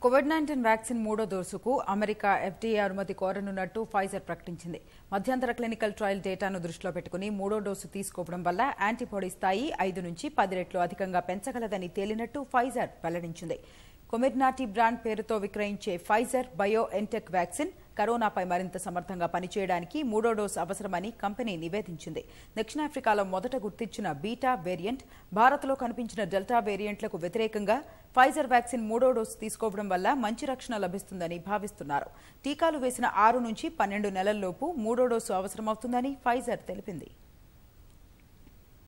Covid nineteen vaccine మూడో డోసుకు America FDA అనుమతి కోరనున్నట్టు Pfizer ప్రకటించింది మధ్యంతర క్లినికల్ ట్రయల్ డేటాను దృష్టిలో పెట్టుకుని మూడో డోసు తీసుకోవడం వల్ల యాంటీబాడీ స్థాయి ఐదు నుంచి పది రెట్లు అధికంగా పెంచగలదని తేలినట్టు ఫైజర్ వెల్లడించింది కొమిర్నాటి బ్రాండ్ పేరుతో విక్రయించే ఫైజర్ బయో ఎన్టెక్ వ్యాక్సిన్ కరోనాపై మరింత సమర్థంగా పనిచేయడానికి మూడో డోసు అవసరమని కంపెనీ నివేదించింది దక్షిణాఫ్రికాలో మొదట గుర్తించిన బీటా వేరియంట్ భారత్లో కనిపించిన డెల్టా వేరియంట్లకు వ్యతిరేకంగా ఫైజర్ వ్యాక్సిన్ మూడో డోసు తీసుకోవడం వల్ల మంచి రక్షణ లభిస్తుందని భావిస్తున్నారు టీకాలు వేసిన ఆరు నుంచి పన్నెండు నెలల్లోపు మూడో డోసు అవసరమవుతుందని ఫైజర్ తెలిపింది